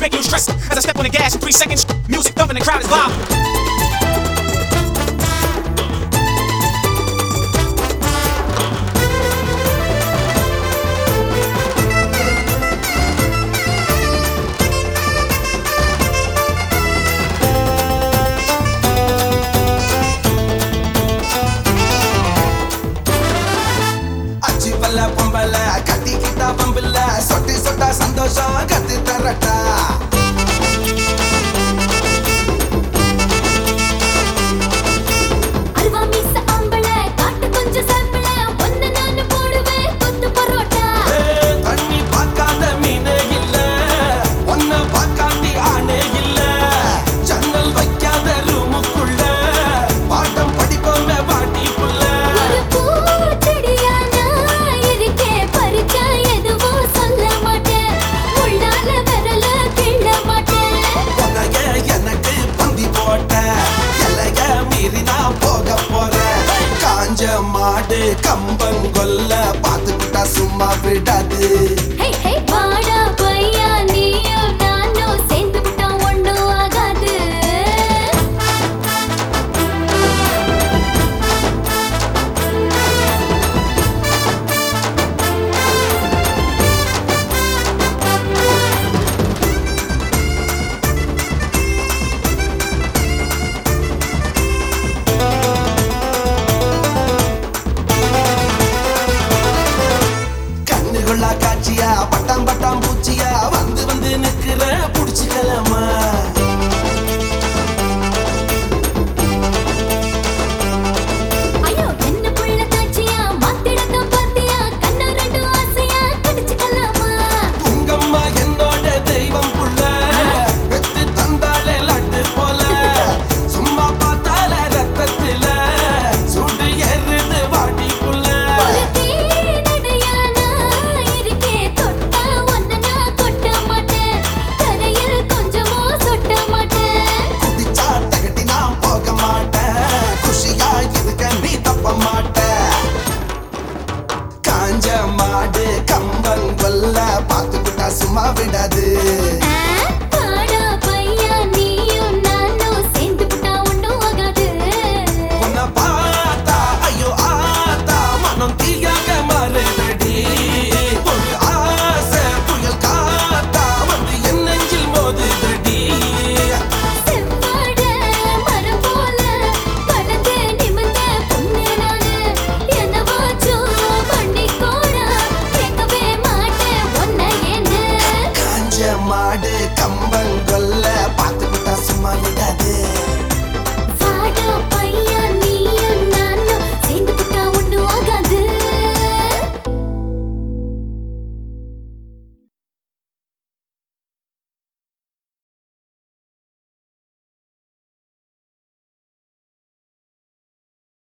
make you stress as I step on the gas in three seconds. Music thumping, the crowd is live. அச்சு பல்ல பொம்பல கட்டிக்கிட்டா பம்பில்ல சொட்டி சொட்டா சந்தோஷம் கத்து தரட்டா அல்வா மீச ஆம்பள காட்டு கொஞ்சம் சாம்பிள ஒன்னு நானு போடுவேன் கொத்து பரோட்டா ஏ, தண்ணி பார்க்காத மீனே இல்ல ஒன்ன பார்க்காட்டி ஆனே இல்ல ஜன்னல் வைக்காத ரூமுக்குள்ள பாட்டம் படிப்போமே பாட்டிக்குள்ள ஒரு பூச்செடியா நான் இருக்கேன் பறிச்சா எதுவும் சொல்ல மாட்டேன் உள்ளால விரல கிள்ள மாட்டேன் உன்னைய எனக்கு பந்தி போட்ட எல்லைய மீறி நான் போக போறேன் காஞ்ச மாடு கம்பங்கொல்ல பார்த்துக்கிட்டா சும்மா விடாது ஹே ஹே